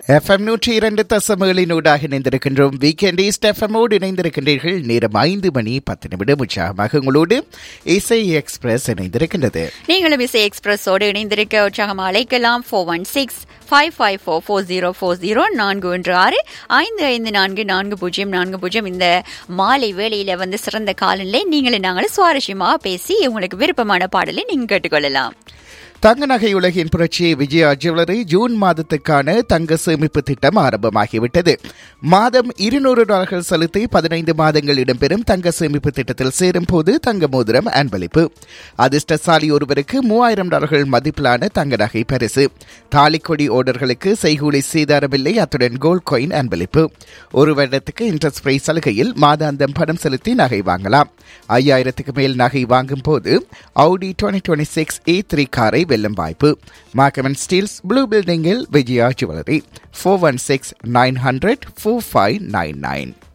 FM நூற்றி இரண்டு தசமகளினூடாக இணைந்திருக்கின்றோம் வீக்கெண்ட் ஈஸ்ட் எஃப்எம்மோடு இணைந்திருக்கின்றீர்கள் நேரம் ஐந்து மணி பத்து நிமிடம் உற்சாகமாக உங்களோடு இசை எக்ஸ்பிரஸ் இணைந்திருக்கின்றது நீங்களும் இசை எக்ஸ்பிரஸோடு இணைந்திருக்க உற்சாகம் அழைக்கலாம் four one six five five four four zero four zero நான்கு ஒன்று ஆறு ஐந்து ஐந்து நான்கு நான்கு பூஜ்ஜியம் நான்கு பூஜ்ஜியம் இந்த மாலை வேளையில வந்து சிறந்த காலநிலை நீங்களும் நாங்களும் சுவாரஸ்யமாக பேசி உங்களுக்கு விருப்பமான பாடலை நீங்க கேட்டுக்கொள்ளலாம் தங்க நகை உலகின் புரட்சி விஜயா ஜுவல்லரி ஜூன் மாதத்துக்கான தங்க சேமிப்பு திட்டம் ஆரம்பமாகிவிட்டது மாதம் இருநூறு டாலர்கள் செலுத்தி பதினைந்து மாதங்கள் இடம்பெறும் தங்க சேமிப்பு திட்டத்தில் சேரும் போது தங்க மோதிரம் அன்பளிப்பு அதிர்ஷ்டசாலி ஒருவருக்கு மூவாயிரம் டாலர்கள் மதிப்பிலான தங்க நகை பரிசு தாலிக்கொடி ஓடர்களுக்கு செய்கூலி சீதாரமில்லை அத்துடன் கோல்ட் காயின் அன்பளிப்பு ஒரு வருடத்துக்கு இன்ட்ரெஸ்ட் பிரைஸ் சலுகையில் மாதாந்தம் பணம் செலுத்தி நகை வாங்கலாம் ஐயாயிரத்துக்கு மேல் நகை வாங்கும் போது Audi twenty twenty six A three காரை வெல்லும் வாய்ப்பு மார்க்கமன் ஸ்டீல்ஸ் ப்ளூ பில்டிங்கில் Vijaya jewellery four one six nine hundred four five nine nine